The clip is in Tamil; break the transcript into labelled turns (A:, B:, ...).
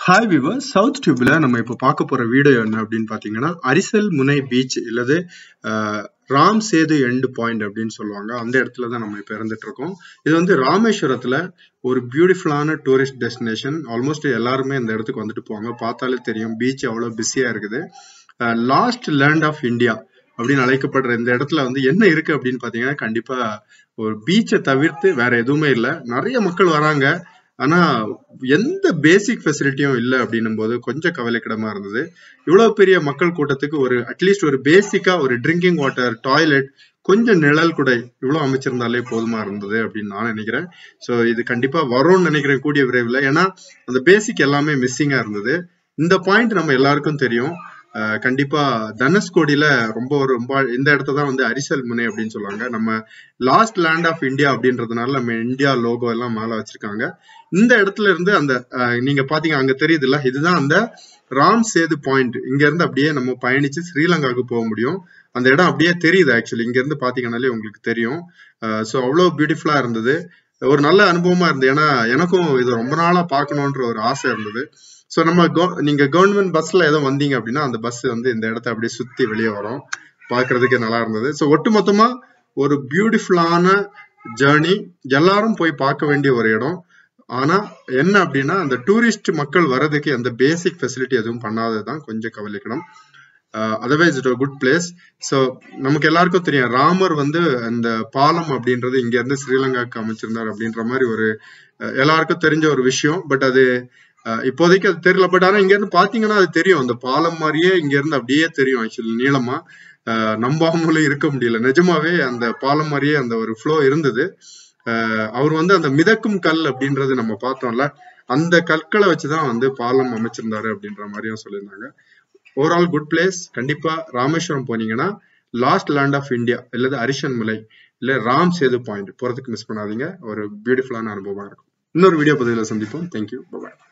A: ஹாய் விவர் சவுத் டியூப்ல நம்ம இப்போ பார்க்க போற வீடியோ என்ன அப்படின்னு பாத்தீங்கன்னா அரிசல் முனை பீச் இல்லது அஹ், ராம் சேது எண்டு பாயிண்ட் அப்படின்னு சொல்லுவாங்க அந்த இடத்துல தான் நம்ம இப்போ இருந்துட்டு இருக்கோம் இது வந்து ராமேஸ்வரத்துல ஒரு பியூட்டிஃபுல்லான டூரிஸ்ட் டெஸ்டினேஷன் ஆல்மோஸ்ட் எல்லாருமே இந்த இடத்துக்கு வந்துட்டு போவாங்க பார்த்தாலே தெரியும் பீச் அவ்வளோ பிஸியா இருக்குது லாஸ்ட் லேண்ட் ஆஃப் இந்தியா அப்படின்னு அழைக்கப்படுற இந்த இடத்துல வந்து என்ன இருக்கு அப்படின்னு பாத்தீங்கன்னா கண்டிப்பா ஒரு பீச்சை தவிர்த்து வேற எதுவுமே இல்லை நிறைய மக்கள் வராங்க ஆனா எந்த பேசிக் ஃபெசிலிட்டியும் இல்லை அப்படின்னும் போது கொஞ்சம் கவலைக்கிடமா இருந்தது இவ்வளவு பெரிய மக்கள் கூட்டத்துக்கு ஒரு அட்லீஸ்ட் ஒரு பேசிக்கா ஒரு ட்ரிங்கிங் வாட்டர் டாய்லெட் கொஞ்சம் நிழல் குடை இவ்வளவு அமைச்சிருந்தாலே போதுமா இருந்தது அப்படின்னு நான் நினைக்கிறேன் ஸோ இது கண்டிப்பா வரும்னு நினைக்கிறேன் கூடிய விரைவில் ஏன்னா அந்த பேசிக் எல்லாமே மிஸ்ஸிங்கா இருந்தது இந்த பாயிண்ட் நம்ம எல்லாருக்கும் தெரியும் அஹ் கண்டிப்பா தனுஷ்கோடியில ரொம்ப ஒரு ரொம்ப இந்த இடத்த தான் வந்து அரிசல் முனை அப்படின்னு சொல்லுவாங்க நம்ம லாஸ்ட் லேண்ட் ஆஃப் இந்தியா அப்படின்றதுனால நம்ம இந்தியா லோகோ எல்லாம் மேல வச்சிருக்காங்க இந்த இடத்துல இருந்து அந்த அஹ், நீங்க பாத்தீங்க அங்க தெரியுதுல்ல இதுதான் அந்த ராம் சேது பாயிண்ட் இங்க இருந்து அப்படியே நம்ம பயணிச்சு ஸ்ரீலங்காவுக்கு போக முடியும் அந்த இடம் அப்படியே தெரியுது ஆக்சுவலி இங்க இருந்து பாத்தீங்கன்னாலே உங்களுக்கு தெரியும் ஸோ அவ்வளவு பியூட்டிஃபுல்லா இருந்தது ஒரு நல்ல அனுபவமா இருந்தது ஏன்னா எனக்கும் இது ரொம்ப நாளா பார்க்கணுன்ற ஒரு ஆசை இருந்தது ஸோ நம்ம கவ- நீங்க கவர்மெண்ட் பஸ்ல ஏதோ வந்தீங்க அப்படின்னா அந்த பஸ் வந்து இந்த இடத்த அப்படியே சுத்தி வெளியே வரும் பார்க்கிறதுக்கே நல்லா இருந்தது ஸோ ஒட்டுமொத்தமா ஒரு பியூட்டிஃபுல்லான ஜேர்னி எல்லாரும் போய் பார்க்க வேண்டிய ஒரு இடம் ஆனா என்ன அப்படின்னா அந்த டூரிஸ்ட் மக்கள் வர்றதுக்கு அந்த பேசிக் ஃபெசிலிட்டி எதுவும் பண்ணாததுதான் கொஞ்சம் கவலைக்கிடம் otherwise it good place so நமக்கு எல்லாருக்கும் தெரியும் ராமர் வந்து அந்த பாலம் அப்படின்றது இங்க இருந்து ஸ்ரீலங்காவுக்கு அமைச்சிருந்தார் அப்படின்ற மாதிரி ஒரு அஹ், எல்லாருக்கும் தெரிஞ்ச ஒரு விஷயம் பட் அது அஹ், இப்போதைக்கு அது தெரியல பட் ஆனா இங்க இருந்து பாத்தீங்கன்னா அது தெரியும் அந்த பாலம் மாதிரியே இங்க இருந்து அப்படியே தெரியும் ஆக்சுவலி நீளமா அஹ், நம்பாமலும் இருக்க முடியல நிஜமாவே அந்த பாலம் மாதிரியே அந்த ஒரு ஃப்ளோ இருந்தது அஹ், அவர் வந்து அந்த மிதக்கும் கல் அப்படின்றது நம்ம பார்த்தோம்ல அந்த கற்களை வச்சுதான் வந்து பாலம் அமைச்சிருந்தாரு அப்படின்ற மாதிரியும் சொல்லியிருந்தாங்க ஓவரால் குட் பிளேஸ் கண்டிப்பா ராமேஸ்வரம் போனீங்கன்னா லாஸ்ட் லேண்ட் ஆஃப் இந்தியா இல்லது அரிஷன் மலை இல்ல ராம் சேது பாயிண்ட் போறதுக்கு மிஸ் பண்ணாதீங்க ஒரு பியூட்டிஃபுல்லான அனுபவமா இருக்கும் இன்னொரு வீடியோ பதிவில் சந்திப்போம் தேங்க்யூ பாய்